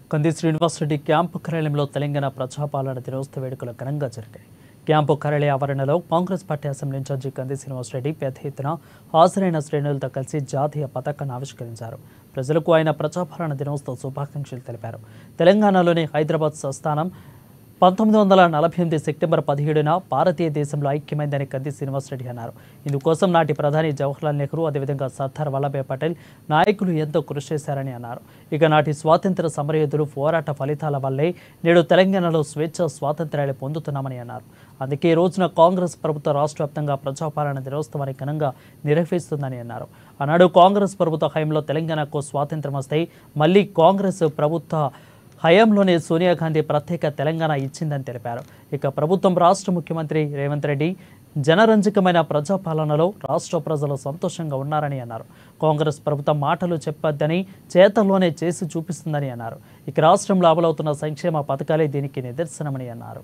కంది శ్రీనివాసరెడ్డి క్యాంపు కార్యాలయంలో తెలంగాణ ప్రజాపాలన దినోత్సవ వేడుకలు ఘనంగా జరిగాయి క్యాంపు కార్యాలయ ఆవరణలో కాంగ్రెస్ పార్టీ అసెంబ్లీ ఇన్ఛార్జి కంది శ్రీనివాసరెడ్డి పెద్ద ఎత్తున హాజరైన శ్రేణులతో కలిసి జాతీయ పతాకాన్ని ఆవిష్కరించారు ప్రజలకు ఆయన ప్రజాపాలన దినోత్సవ శుభాకాంక్షలు తెలిపారు తెలంగాణలోని హైదరాబాద్ సంస్థానం పంతొమ్మిది వందల నలభై ఎనిమిది సెప్టెంబర్ పదిహేడున భారతీయ దేశంలో ఐక్యమైందని కంది శ్రీనివాసరెడ్డి అన్నారు ఇందుకోసం నాటి ప్రధాని జవహర్లాల్ నెహ్రూ అదేవిధంగా సర్దార్ వల్లభాయ్ పటేల్ నాయకులు ఎంతో కృషి చేశారని అన్నారు ఇక నాటి స్వాతంత్ర సమరయోధులు పోరాట ఫలితాల వల్లే నేడు తెలంగాణలో స్వేచ్ఛ స్వాతంత్ర్యాలు పొందుతున్నామని అన్నారు అందుకే ఈ రోజున కాంగ్రెస్ ప్రభుత్వ రాష్ట్ర వ్యాప్తంగా ప్రజాపాలన దినోత్సవాన్ని ఘనంగా నిర్వహిస్తుందని అన్నారు ఆనాడు కాంగ్రెస్ ప్రభుత్వ హయాంలో తెలంగాణకు స్వాతంత్రం వస్తే మళ్ళీ కాంగ్రెస్ ప్రభుత్వ హయాంలోనే సోనియా గాంధీ ప్రత్యేక తెలంగాణ ఇచ్చిందని తెలిపారు ఇక ప్రభుత్వం రాష్ట్ర ముఖ్యమంత్రి రేవంత్ రెడ్డి జనరంజకమైన ప్రజాపాలనలో రాష్ట్ర ప్రజలు సంతోషంగా ఉన్నారని అన్నారు కాంగ్రెస్ ప్రభుత్వం మాటలు చెప్పొద్దని చేతల్లోనే చేసి చూపిస్తుందని అన్నారు ఇక రాష్ట్రంలో అమలవుతున్న సంక్షేమ పథకాలే దీనికి నిదర్శనమని అన్నారు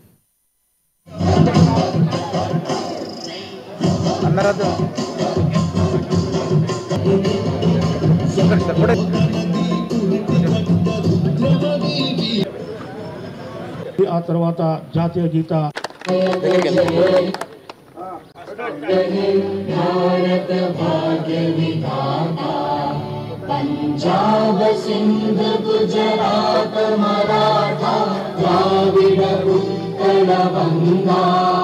అందరూ ఇక్కడ చెప్పడే ఆ తర్వాత జాతీయ గీత पंजाब सिंध गुजरात मराठा द्राविड उत्कल बंगा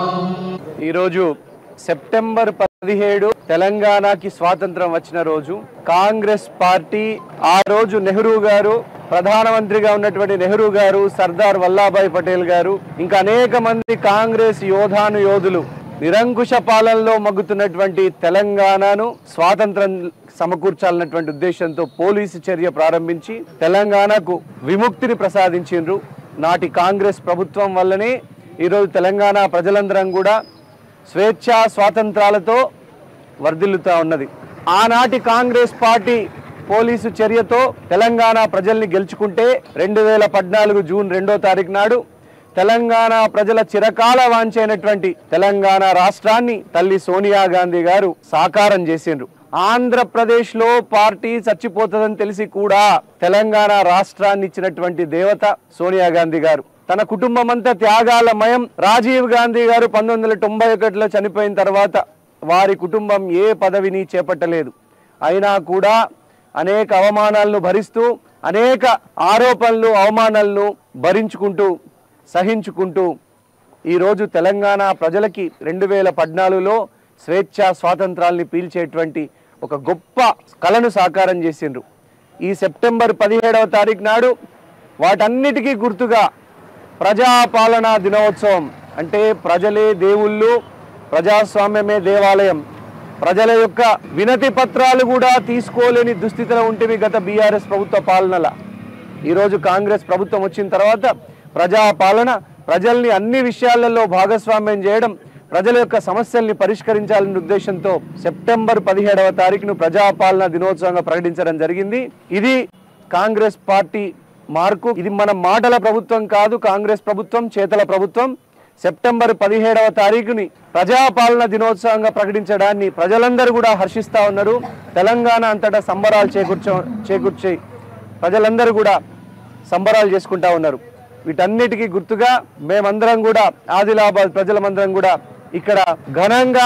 ఈరోజు సెప్టెంబర్ పదిహేడు తెలంగాణకి స్వాతంత్రం వచ్చిన రోజు కాంగ్రెస్ పార్టీ ఆ రోజు నెహ్రూ గారు ప్రధానమంత్రిగా ఉన్నటువంటి నెహ్రూ గారు సర్దార్ వల్లాభాయ్ పటేల్ గారు ఇంకా అనేక మంది కాంగ్రెస్ యోధాను యోధులు నిరంకుశ పాలనలో మగ్గుతున్నటువంటి తెలంగాణను స్వాతంత్రం సమకూర్చాలన్నటువంటి ఉద్దేశంతో పోలీసు చర్య ప్రారంభించి తెలంగాణకు విముక్తిని ప్రసాదించిండ్రు నాటి కాంగ్రెస్ ప్రభుత్వం వల్లనే ఈరోజు తెలంగాణ ప్రజలందరం కూడా స్వేచ్ఛ స్వాతంత్రాలతో వర్ధిల్లుతా ఉన్నది ఆనాటి కాంగ్రెస్ పార్టీ పోలీసు చర్యతో తెలంగాణ ప్రజల్ని గెలుచుకుంటే రెండు వేల పద్నాలుగు జూన్ రెండో తారీఖు నాడు తెలంగాణ ప్రజల చిరకాల వాంచైనటువంటి తెలంగాణ రాష్ట్రాన్ని తల్లి సోనియా గాంధీ గారు సాకారం చేసిండ్రు ఆంధ్రప్రదేశ్ లో పార్టీ చచ్చిపోతుందని తెలిసి కూడా తెలంగాణ రాష్ట్రాన్ని ఇచ్చినటువంటి దేవత సోనియా గాంధీ గారు తన కుటుంబం అంతా త్యాగాలమయం రాజీవ్ గాంధీ గారు పంతొమ్మిది వందల తొంభై ఒకటిలో చనిపోయిన తర్వాత వారి కుటుంబం ఏ పదవిని చేపట్టలేదు అయినా కూడా అనేక అవమానాలను భరిస్తూ అనేక ఆరోపణలు అవమానాలను భరించుకుంటూ సహించుకుంటూ ఈరోజు తెలంగాణ ప్రజలకి రెండు వేల పద్నాలుగులో స్వేచ్ఛ స్వాతంత్రాల్ని పీల్చేటువంటి ఒక గొప్ప కళను సాకారం చేసిండ్రు ఈ సెప్టెంబర్ పదిహేడవ తారీఖు నాడు వాటన్నిటికీ గుర్తుగా ప్రజాపాలనా దినోత్సవం అంటే ప్రజలే దేవుళ్ళు ప్రజాస్వామ్యమే దేవాలయం ప్రజల యొక్క వినతి పత్రాలు కూడా తీసుకోలేని దుస్థితిలో ఉంటేవి గత బీఆర్ఎస్ ప్రభుత్వ పాలనల ఈరోజు కాంగ్రెస్ ప్రభుత్వం వచ్చిన తర్వాత ప్రజాపాలన ప్రజల్ని అన్ని విషయాలలో భాగస్వామ్యం చేయడం ప్రజల యొక్క సమస్యల్ని పరిష్కరించాలనే ఉద్దేశంతో సెప్టెంబర్ పదిహేడవ తారీఖును ప్రజాపాలన దినోత్సవంగా ప్రకటించడం జరిగింది ఇది కాంగ్రెస్ పార్టీ మార్కు ఇది మన మాటల ప్రభుత్వం కాదు కాంగ్రెస్ ప్రభుత్వం చేతల ప్రభుత్వం సెప్టెంబర్ పదిహేడవ తారీఖుని ప్రజాపాలన దినోత్సవంగా ప్రకటించడాన్ని ప్రజలందరూ కూడా హర్షిస్తా ఉన్నారు తెలంగాణ అంతటా సంబరాలు చేకూర్చ చేకూర్చి ప్రజలందరూ కూడా సంబరాలు చేసుకుంటా ఉన్నారు వీటన్నిటికీ గుర్తుగా మేమందరం కూడా ఆదిలాబాద్ ప్రజలమందరం కూడా ఇక్కడ ఘనంగా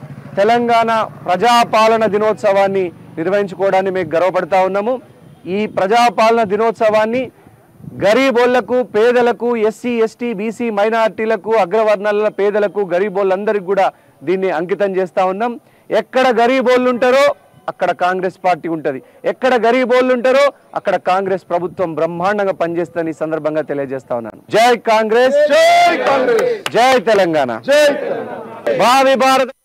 తెలంగాణ ప్రజాపాలన దినోత్సవాన్ని నిర్వహించుకోవడాన్ని మేము గర్వపడతా ఉన్నాము ఈ ప్రజాపాలన దినోత్సవాన్ని గరీబోళ్లకు పేదలకు ఎస్సీ ఎస్టీ బీసీ మైనార్టీలకు అగ్రవర్ణాల పేదలకు గరీబోళ్ళందరికీ కూడా దీన్ని అంకితం చేస్తా ఉన్నాం ఎక్కడ గరీబోళ్ళు ఉంటారో అక్కడ కాంగ్రెస్ పార్టీ ఉంటుంది ఎక్కడ గరీబోళ్ళు ఉంటారో అక్కడ కాంగ్రెస్ ప్రభుత్వం బ్రహ్మాండంగా పనిచేస్తుందని ఈ సందర్భంగా తెలియజేస్తా ఉన్నాను జై కాంగ్రెస్ జై కాంగ్రెస్ జై తెలంగాణ భావి భారత